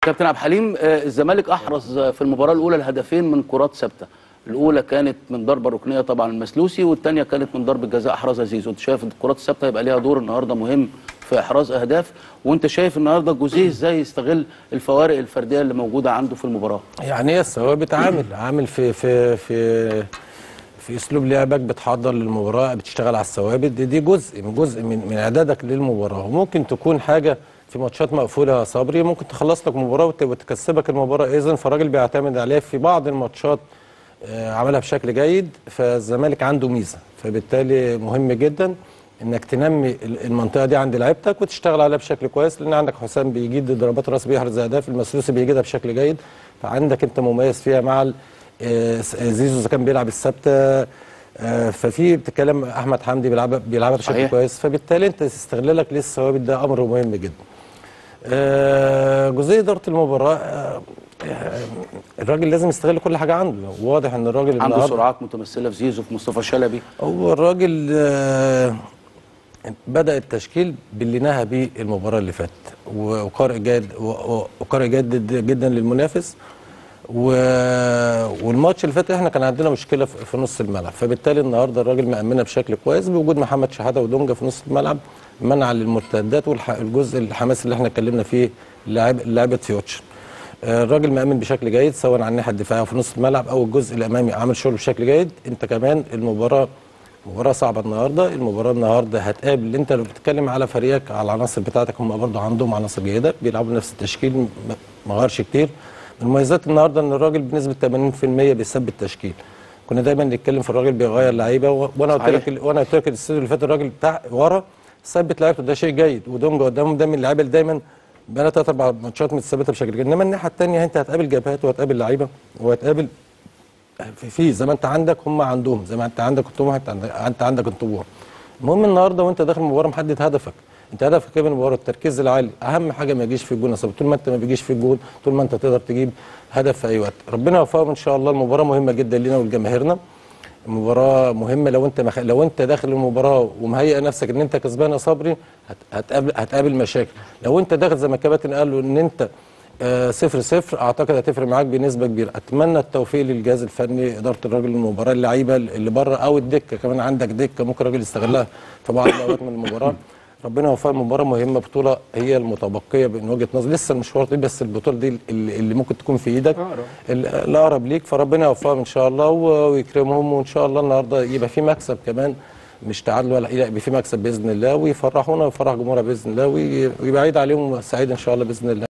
كابتن عبد الحليم آه، الزمالك احرز في المباراه الاولى الهدفين من كرات ثابته الاولى كانت من ضربه ركنيه طبعا المسلوسي والثانيه كانت من ضربه جزاء احرزها زيزو انت شايف الكرات الثابته هيبقى ليها دور النهارده مهم في احراز اهداف وانت شايف النهارده جوزيه ازاي يستغل الفوارق الفرديه اللي موجوده عنده في المباراه يعني هي الثوابت عامل عامل في في في في اسلوب لعبك بتحضر للمباراه بتشتغل على الثوابت دي, دي جزء من جزء من من اعدادك للمباراه وممكن تكون حاجه في ماتشات مقفوله يا صبري ممكن تخلص لك مباراه وت- وتكسبك المباراه اذا فالراجل بيعتمد عليها في بعض الماتشات آه، عملها بشكل جيد فالزمالك عنده ميزه فبالتالي مهم جدا انك تنمي ال- المنطقه دي عند لعيبتك وتشتغل عليها بشكل كويس لان عندك حسام بيجيد ضربات راس بيحرز اهداف المسلوسي بيجيدها بشكل جيد فعندك انت مميز فيها مع ال- آه، س- آه، زيزو اذا كان بيلعب الثابته آه، ففي بتتكلم احمد حمدي بيلعبها بيلعبها بشكل صحيح. كويس فبالتالي انت استغلالك للثوابت ده امر مهم جدا آه، جزئيه اداره المباراه آه، آه، الراجل لازم يستغل كل حاجه عنده واضح ان الراجل عنده النهاردة- سرعات متمثله في زيزو في مصطفى شلبي هو الراجل آه، بدأ التشكيل باللي نهى بيه المباراة اللي فاتت و- وقارئ جيد و- و- وقارئ جيد جدا للمنافس و- والماتش اللي فات احنا كان عندنا مشكلة في في نص الملعب فبالتالي النهارده الراجل مأمنها بشكل كويس بوجود محمد شحاتة ودونجا في نص الملعب منع للمرتدات والجزء الحماس اللي احنا اتكلمنا فيه لاعب لعبة فيوتشر آه، الراجل مأمن بشكل جيد سواء على الناحيه الدفاعيه في نص الملعب او الجزء الامامي عامل شغل بشكل جيد انت كمان المباراه مباراه صعبه النهارده المباراه النهارده هتقابل انت لو بتتكلم على فريقك على العناصر بتاعتك هم برضه عندهم عناصر جيده بيلعبوا نفس التشكيل م- ما غيرش كتير من مميزات النهارده ان الراجل بنسبه 80% بيثبت التشكيل كنا دايما نتكلم في الراجل بيغير لعيبه و- وانا قلت صحيح. لك وانا قلت لك الاستوديو اللي فات الراجل بتاع ورا ثبت لعيبته ده شيء جيد ودونجا قدامهم ده من اللعيبه اللي دايما بقى لها ثلاث اربع ماتشات متثبته بشكل جيد انما الناحيه الثانيه انت هتقابل جبهات وهتقابل لعيبه وهتقابل في, في زي ما انت عندك هم عندهم زي ما انت عندك الطموح انت عندك, انت عندك الطموح المهم النهارده وانت داخل المباراه محدد هدفك انت هدفك ايه من المباراه التركيز العالي اهم حاجه ما يجيش في الجون يا صاحبي. طول ما انت ما بيجيش في الجون طول ما انت تقدر تجيب هدف في اي وقت ربنا يوفقهم ان شاء الله المباراه مهمه جدا لنا ولجماهيرنا مباراة مهمة لو انت مخ... لو انت داخل المباراة ومهيئ نفسك ان انت كسبان يا صبري هت... هتقابل هتقابل مشاكل، لو انت داخل زي ما الكباتن قالوا ان انت آه صفر صفر اعتقد هتفرق معاك بنسبة كبيرة، اتمنى التوفيق للجهاز الفني ادارة الراجل المباراة اللعيبة اللي بره او الدكة كمان عندك دكة ممكن الراجل يستغلها في بعض الاوقات من المباراة ربنا يوفقهم مباراة مهمة بطولة هي المتبقية من وجهة نظري لسه المشوار طويل بس البطولة دي اللي اللي ممكن تكون في ايدك ال- الاقرب ليك فربنا يوفقهم ان شاء الله و- ويكرمهم وان شاء الله النهارده يبقى في مكسب كمان مش تعادل ولا لا يبقى في مكسب باذن الله ويفرحونا ويفرح جمهورنا باذن الله وي- ويبقى عيد عليهم سعيد ان شاء الله باذن الله